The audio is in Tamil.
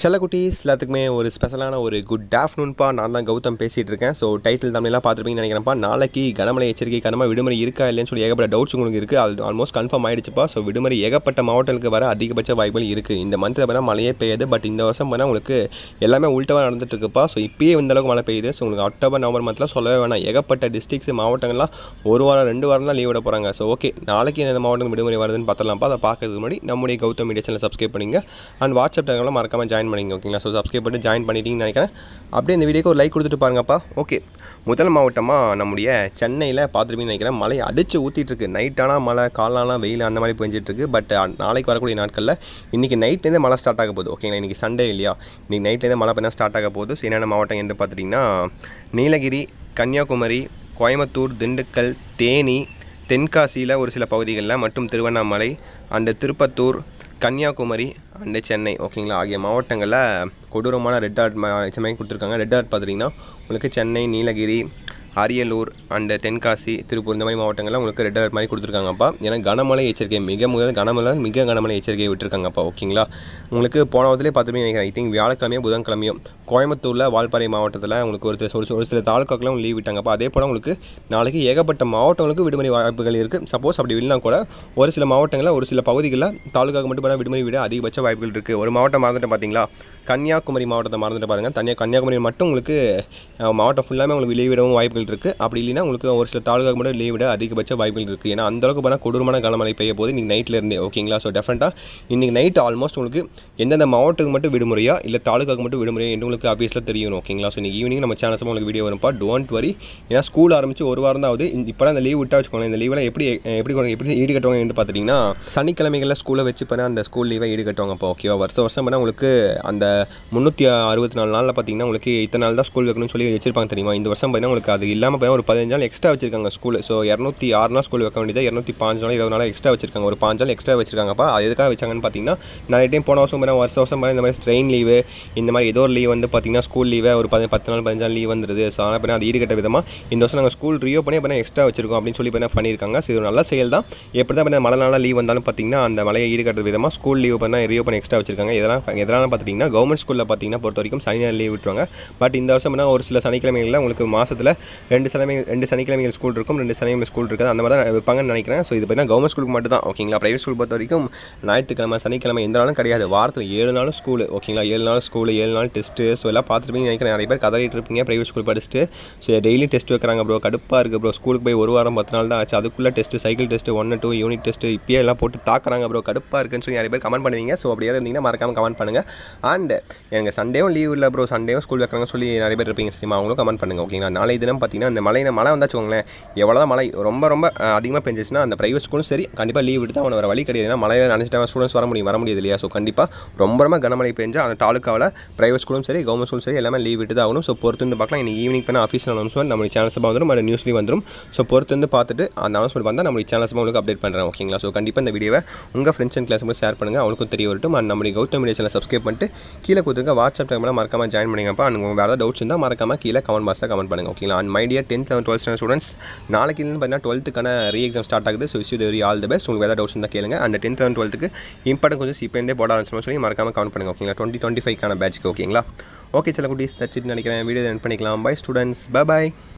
செல்லக்குட்டீஸ் எல்லாத்துக்குமே ஒரு ஸ்பெஷலான ஒரு குட் ஆஃப்டர்நூன்ப்பா நான் தான் கௌதம் பேசிகிட்டு இருக்கேன் ஸோ டைட்டில் தமிழ்லாம் பார்த்துருப்பீங்கன்னு நினைக்கிறேன்ப்பா நாளைக்கு கனமழை எச்சரிக்கை கனமழை விடுமுறை இருக்கா இல்லைன்னு சொல்லி ஏகப்பட்ட டவுட்ஸ் உங்களுக்கு இருக்குது அது ஆல்மோஸ்ட் கன்ஃபார்ம் ஆயிடுச்சுப்பா ஸோ விடுமுறை ஏகப்பட்ட மாவட்டங்களுக்கு வர அதிகபட்ச வாய்ப்புகள் இருக்குது இந்த மந்தில் பார்த்தா மழையே பெய்யுது பட் இந்த வருஷம் பார்த்தா உங்களுக்கு எல்லாமே உள்டவாக நடந்துட்டு இருக்குப்பா ஸோ இப்பயே இந்த அளவுக்கு மழை பெய்யுது ஸோ உங்களுக்கு அக்டோபர் நவம்பர் மந்தில் சொல்லவே வேணாம் ஏகப்பட்ட டிஸ்ட்ரிக்ஸ் மாவட்டங்கள்லாம் ஒரு வாரம் ரெண்டு வாரம் தான் லீவ் விட போகிறாங்க ஸோ ஓகே நாளைக்கு எந்த மாவட்டம் விடுமுறை வருதுன்னு பார்த்தலாம்ப்பா அதை பார்க்கறதுக்கு முன்னாடி நம்முடைய கௌதம் மீடியா சேனல் சப்ஸ்கிரைப் பண்ணிங்க அண்ட் வாட்ஸ்அப் டேங்கெல்லாம் மறக்காமல் ஜாயின் பண்ணிங்க ஓகேங்களா ஸோ சப்ஸ்கிரைப் பண்ணி ஜாயின் பண்ணிட்டீங்கன்னு நினைக்கிறேன் அப்படியே இந்த வீடியோக்கு ஒரு லைக் கொடுத்துட்டு பாருங்கப்பா ஓகே முதல் மாவட்டமாக நம்முடைய சென்னையில் பார்த்துருப்பீங்கன்னு நினைக்கிறேன் மழை அடித்து ஊற்றிட்டு இருக்கு நைட்டானா மழை காலானா வெயில் அந்த மாதிரி பெஞ்சிட்டு இருக்கு பட் நாளைக்கு வரக்கூடிய நாட்களில் இன்றைக்கி நைட்லேருந்து மழை ஸ்டார்ட் ஆக போகுது ஓகேங்களா இன்றைக்கி சண்டே இல்லையா இன்றைக்கி நைட்லேருந்து மழை பெய்ய ஸ்டார்ட் ஆக போகுது ஸோ என்னென்ன மாவட்டம் என்று பார்த்துட்டிங்கன்னா நீலகிரி கன்னியாகுமரி கோயம்புத்தூர் திண்டுக்கல் தேனி தென்காசியில் ஒரு சில பகுதிகளில் மற்றும் திருவண்ணாமலை அண்டு திருப்பத்தூர் கன்னியாகுமரி அண்டு சென்னை ஓகேங்களா ஆகிய மாவட்டங்களில் கொடூரமான ரெட் அலர்ட் சென்னை கொடுத்துருக்காங்க ரெட் அலர்ட் பார்த்துட்டிங்கன்னா உங்களுக்கு சென்னை நீலகிரி அரியலூர் அண்டு தென்காசி திருப்பூர் இந்த மாதிரி மாவட்டங்களில் உங்களுக்கு ரெட் அலர்ட் மாதிரி கொடுத்துருக்காங்கப்பா ஏன்னா கனமழை எச்சரிக்கை மிக முதல் கனமழை மிக கனமழை எச்சரிக்கை விட்டுருக்காங்கப்பா ஓகேங்களா உங்களுக்கு போன வாரத்திலே பார்த்துட்டு நினைக்கிறேன் ஐ திங்க் வியாழக்கிழமையோ புதன்கிழமையோ கோயம்புத்தூரில் வால்பாறை மாவட்டத்தில் உங்களுக்கு ஒரு சில ஒரு சில தாலுக்காக்கெல்லாம் லீவ் விட்டாங்கப்பா அதே போல் உங்களுக்கு நாளைக்கு ஏகப்பட்ட மாவட்டங்களுக்கு விடுமுறை வாய்ப்புகள் இருக்குது சப்போஸ் அப்படி இல்லைனா கூட ஒரு சில மாவட்டங்களில் ஒரு சில பகுதிகளில் தாலுக்காக்கு மட்டும் பண்ணால் விடுமுறை விட அதிகபட்ச வாய்ப்புகள் இருக்குது ஒரு மாவட்டம் மறந்துட்டு பார்த்தீங்களா கன்னியாகுமரி மாவட்டத்தை மறந்துட்டு பாருங்கள் தனியாக கன்னியாகுமரி மட்டும் உங்களுக்கு அஹ், மாவட்டம் ஃபுல்லாமே உங்களுக்கு லீவ் விடவும் வாய்ப்புகள் இருக்குது அப்படி இல்லைனா உங்களுக்கு ஒரு சில தாலுக்காக்கு மட்டும் லீவ் விட அதிகபட்ச வாய்ப்புகள் இருக்குது ஏன்னா அந்தளவுக்கு பண்ணால் கொடூரமான கனமழை பெய்ய போது இன்றைக்கி நைட்டில் இருந்தே ஓகேங்களா ஸோ டெஃபரெண்ட்டாக இன்றைக்கி நைட் ஆல்மோஸ்ட் உங்களுக்கு எந்தெந்த மாவட்டத்துக்கு மட்டும் விடுமுறையா இல்லை தாலுக்காக்கு மட்டும் விடுமுறையா என்று உங்களுக்கு ஆஃபீஸில் தெரியணும் ஓகேங்களா ஸோ இன்றைக்கி ஈவினிங் நம்ம சேனல்ஸ் உங்களுக்கு வீடியோ வரும்ப்பா டோன்ட் வரி ஏன்னா ஸ்கூல் ஆரம்பிச்சு ஒரு வாரம் தான் ஆகுது இப்போ இந்த லீவ் விட்டா வச்சுக்கோங்க இந்த லீவில் எப்படி அஹ், எப்படி கொண்டு- எப்படி ஈடு கட்டுவாங்க என்று பார்த்துட்டிங்கன்னா சனிக்கிழமைகளில் ஸ்கூலை வச்சு பண்ண அந்த ஸ்கூல் லீவை ஈடு கட்டுவாங்கப்பா ஓகேவா வருஷம் வருஷம் பண்ணால் உங்களுக்கு அந்த முந்நூற்றி அறுபத்தி நாலு நாளில் பார்த்தீங்கன்னா உங்களுக்கு இத்தனை நாள் தான் ஸ்கூல் வைக்கணும்னு சொல்லி வச்சிருப்பாங்க தெரியுமா இந்த வருஷம் பார்த்தீங்கன்னா உங்களுக்கு அது இல்லாமல் பார்த்தீங்கன்னா ஒரு பதினஞ்சு நாள் எக்ஸ்ட்ரா வச்சிருக்காங்க ஸ்கூல் ஸோ இரநூத்தி ஆறு நாள் ஸ்கூல் வைக்க வேண்டியது இரநூத்தி பாஞ்சு நாள் இருபது நாள் எக்ஸ்ட்ரா வச்சிருக்காங்க ஒரு பாஞ்சு நாள் எக்ஸ்ட்ரா வச்சிருக்காங்கப்பா அது எதுக்காக வச்சாங்கன்னு பார்த்தீங்கன்னா நிறைய டைம் போன வருஷம் பார்த்தீங்கன்னா வருஷம் வருஷம் பார்த்தீங்கன்னா இந்த மாதிரி ட்ரெயின் லீவு இந்த மாதிரி ஏதோ ஒரு லீவ் வந்து பார்த்தீங்கன்னா ஸ்கூல் லீவை ஒரு பதி பத்து நாள் பதினஞ்சு நாள் லீவ் வந்துருது ஸோ அதனால் பார்த்தீங்கன்னா அது ஈடுகட்ட விதமாக இந்த வருஷம் நாங்கள் ஸ்கூல் ரியோ பண்ணி பண்ணி எக்ஸ்ட்ரா வச்சிருக்கோம் அப்படின்னு சொல்லி பண்ண பண்ணியிருக்காங்க ஸோ இது ஒரு நல்ல செயல் தான் எப்படி தான் பண்ண மழை நாளாக லீவ் வந்தாலும் பார்த்தீங்கன்னா அந்த மழையை ஈடுகட்டுற விதமாக ஸ்கூல் லீவ் பண்ண ரியோ பண்ணி எக்ஸ்ட்ரா வச்சிருக்காங்க இதெல்லாம் எதனால் பார்த்துட்டிங்கன்னா கவர்மெண்ட் ஸ்கூலில் பார்த்தீங்கன்னா பொறுத்த வரைக்கும் சனி நாள் லீவ் விட்டுருவாங்க பட் இந்த வருஷம் என்ன ஒரு சில சனிக்கிழமைகளில் உங்களுக்கு மாதத்தில் ரெண்டு சனிமை ரெண்டு சனிக்கிழமைகள் ஸ்கூல் இருக்கும் ரெண்டு சனிக்கிழமை ஸ்கூல் இருக்காது அந்த மாதிரி தான் வைப்பாங்கன்னு நினைக்கிறேன் ஸோ இது பார்த்தீங்கன்னா கவர்மெண்ட் ஸ்கூலுக்கு மட்டும் தான் ஓகேங்களா ப்ரைவேட் ஸ்கூல் பொறுத்த வரைக்கும் ஞாயிற்றுக்கிழமை சனிக்கிழமை எந்த நாளும் கிடையாது வாரத்தில் ஏழு நாளும் ஸ்கூல் ஓகேங்களா ஏழு நாள் ஸ்கூல் ஏழு நாள் டெஸ்ட்டு ஸோ எல்லாம் பார்த்துருப்பீங்க நினைக்கிறேன் நிறைய பேர் கதறிட்டு இருப்பீங்க ப்ரைவேட் ஸ்கூல் படிச்சுட்டு ஸோ டெய்லி டெஸ்ட் வைக்கிறாங்க ப்ரோ கடுப்பாக இருக்குது ப்ரோ ஸ்கூலுக்கு போய் ஒரு வாரம் பத்து நாள் தான் ஆச்சு அதுக்குள்ளே டெஸ்ட்டு சைக்கிள் டெஸ்ட்டு ஒன்று டூ யூனிட் டெஸ்ட்டு இப்பயே எல்லாம் போட்டு தாக்குறாங்க ப்ரோ கடுப்பாக இருக்குன்னு சொல்லி நிறைய பேர் கமெண்ட் பண்ணுவீங்க ஸோ அப்படியே இருந்தீங்கன்னா மறக்காமல் கமெண்ட் பண்ணுங்கள் அண்ட் எனக்கு சண்டேவும் லீவ் இல்லை ப்ரோ சண்டேவும் ஸ்கூல் வைக்கிறாங்கன்னு சொல்லி நிறைய பேர் இருப்பீங்க சரிமா அவங்களும் கமெண்ட் பண்ணுங்கள் ஓகேங்களா நாளை தினம் பார்த்தீங்கன்னா இந்த மழை மழை வந்தாச்சுக்கோங்களேன் எவ்வளோ தான் மழை ரொம்ப ரொம்ப அதிகமாக பெஞ்சிச்சுன்னா அந்த ப்ரைவேட் ஸ்கூலும் சரி கண்டிப்பாக லீவ் விட்டு தான் அவனை வர வழி கிடையாது ஏன்னா மழையில் நினச்சிட்டு ஸ்டூடெண்ட்ஸ் வர முடியும் வர முடியாது இல்லையா ஸோ கண்டிப்பாக ரொம்ப ரொம்ப கனமழை பெஞ்சா அந்த தாலுக்காவில் ப்ரைவேட் ஸ்கூலும் சரி கவர்மெண்ட் ஸ்கூலும் சரி எல்லாமே லீவ் விட்டு தான் ஆகணும் ஸோ பொறுத்து வந்து பார்க்கலாம் இன்னைக்கு ஈவினிங் பண்ண ஆஃபீஸ் அனௌன்ஸ்மெண்ட் நம்ம சேனல்ஸ் வந்துடும் அந்த நியூஸ்லேயும் வந்துடும் ஸோ பொறுத்து வந்து பார்த்துட்டு அந்த அனௌன்ஸ்மெண்ட் வந்தால் நம்ம சேனல்ஸ் உங்களுக்கு அப்டேட் பண்ணுறேன் ஓகேங்களா ஸோ கண்டிப்பாக இந்த வீடியோவை உங்கள் ஃப்ரெண்ட்ஸ் அண்ட் கிளாஸ் கூட ஷேர் பண்ணுங்கள் அவங்களுக்கும் தெரிய வரட்டும் அண்ட் நம்மளுடைய கௌதம் மீடியா சேனல் சப்ஸ்கிரைப் பண்ணிட்டு கீழே கொடுத்துருக்க வாட்ஸ்அப் டைமில் மறக்காம ஜாயின் பண்ணிங்கப்பா அண்ட் உங்களுக்கு வேறு ஏதாவது டவுட்ஸ் இருந்தால் மறக்காம கீழே கமெண்ட் பாக்ஸில் கமெண்ட் பண்ணுங்கள் ஓகேங்களா and my dear tenth and twelfth students நாளைக்கு இருந்து பார்த்தீங்கன்னா டுவெல்த்துக்கான ரீ எக்ஸாம் ஸ்டார்ட் ஆகுது so wish you very all the best உங்களுக்கு ஏதாவது டவுட்ஸ் இருந்தால் கேளுங்க அண்ட் டென்த் அண்ட் டுவெல்த்துக்கு இம்பார்ட்டன் கொஞ்சம் இப்போ போட ஆரம்பிச்சோம் சொல்லி மறக்காம கமெண்ட் பண்ணுங்கள் ஓகேங்களா டுவெண்ட்டி டுவெண்ட்டி ஃபைவ்க்கான பேட்ச்க்கு ஓகேங்களா ஓகே சில குட்டீஸ் தச்சிட்டு நினைக்கிறேன் வீடியோ என் பண்ணிக்கலாம் பை ஸ்டூடெண்ட்ஸ் பை பாய்